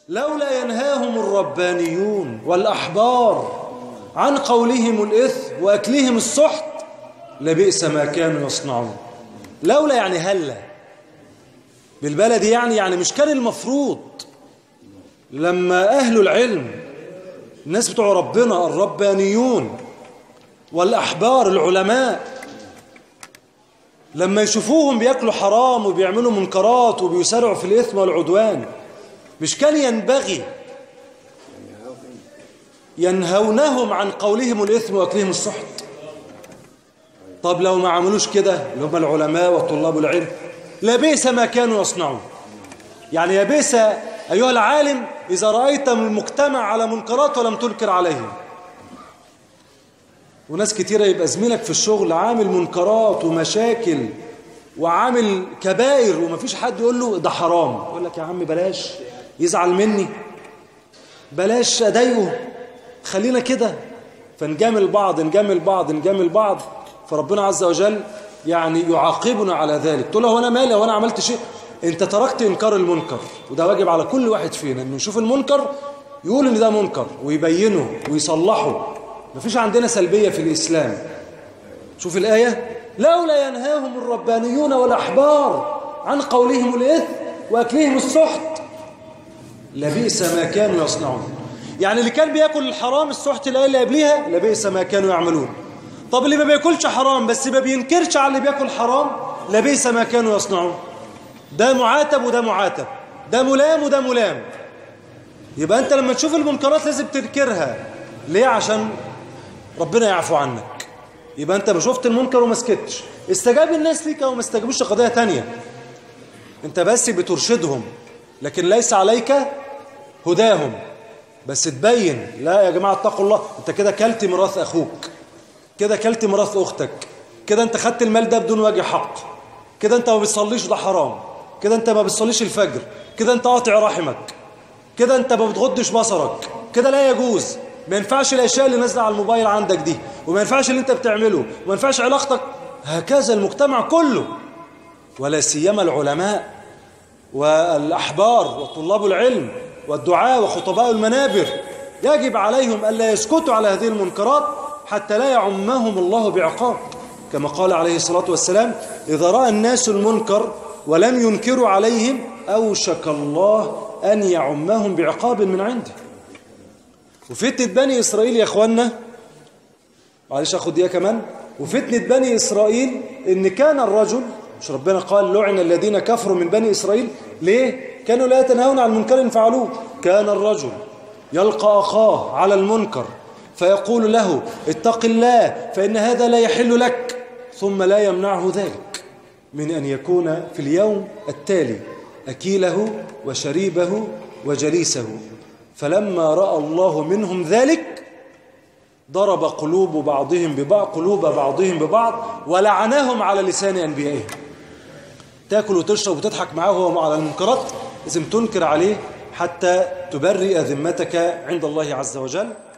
لولا ينهاهم الربانيون والأحبار عن قولهم الإثم وأكلهم السحت لبئس ما كانوا يصنعون لولا يعني هلا بالبلد يعني يعني مش كان المفروض لما أهل العلم الناس بتوع ربنا الربانيون والأحبار العلماء لما يشوفوهم بياكلوا حرام وبيعملوا منكرات وبيسارعوا في الإثم والعدوان مش كان ينبغي ينهونهم عن قولهم الإثم وأكلهم السحت طب لو ما عملوش كده اللي هم العلماء وطلاب العلم لبئس ما كانوا يصنعون يعني يا بئس أيها العالم إذا رأيت المجتمع على منكرات ولم تنكر عليهم وناس كتيرة يبقى زميلك في الشغل عامل منكرات ومشاكل وعامل كبائر ومفيش حد يقول له ده حرام يقول لك يا عم بلاش يزعل مني بلاش أضايقه خلينا كده فنجامل بعض نجامل بعض نجامل بعض فربنا عز وجل يعني يعاقبنا على ذلك تقول له انا مالي وانا عملت شيء انت تركت انكار المنكر وده واجب على كل واحد فينا انه يشوف المنكر يقول ان ده منكر ويبينه ويصلحه مفيش عندنا سلبية في الإسلام شوف الآية لولا ينهاهم الربانيون والأحبار عن قولهم الإثم وأكلهم السحت لبئس ما كانوا يصنعون يعني اللي كان بياكل الحرام السحت الآية اللي قبليها لبئس ما كانوا يعملون طب اللي ما بياكلش حرام بس ما بينكرش على اللي بياكل حرام لبئس ما كانوا يصنعون ده معاتب وده معاتب ده ملام وده ملام يبقى انت لما تشوف المنكرات لازم تنكرها ليه عشان ربنا يعفو عنك يبقى انت شفت المنكر وما سكتش استجاب الناس ليك او ما استجابوش قضيه تانية انت بس بترشدهم لكن ليس عليك هداهم بس تبين لا يا جماعه اتقوا الله انت كده كلت ميراث اخوك كده كلت ميراث اختك كده انت خدت المال ده بدون وجه حق كده انت ما بتصليش ده حرام كده انت ما بتصليش الفجر كده انت قاطع رحمك كده انت ما بتغضش بصرك كده لا يجوز ما ينفعش الاشياء اللي نازله على الموبايل عندك دي وما ينفعش اللي انت بتعمله وما ينفعش علاقتك هكذا المجتمع كله ولا سيما العلماء والاحبار وطلاب العلم والدعاء وخطباء المنابر يجب عليهم الا يسكتوا على هذه المنكرات حتى لا يعمهم الله بعقاب كما قال عليه الصلاه والسلام اذا راى الناس المنكر ولم ينكروا عليهم اوشك الله ان يعمهم بعقاب من عنده وفتنة بني إسرائيل يا أخوانا معلش أخد دقيقة كمان وفتنة بني إسرائيل إن كان الرجل مش ربنا قال لعن الذين كفروا من بني إسرائيل ليه؟ كانوا لا يتناهون عن منكر فعلوه كان الرجل يلقى أخاه على المنكر فيقول له اتق الله فإن هذا لا يحل لك ثم لا يمنعه ذلك من أن يكون في اليوم التالي أكيله وشريبه وجليسه فلما رأى الله منهم ذلك ضرب قلوب بعضهم ببعض قلوب بعضهم ببعض ولعناهم على لسان أنبيائهم تاكل وتشرب وتضحك معاه وهو على المنكرات لازم تنكر عليه حتى تبرئ ذمتك عند الله عز وجل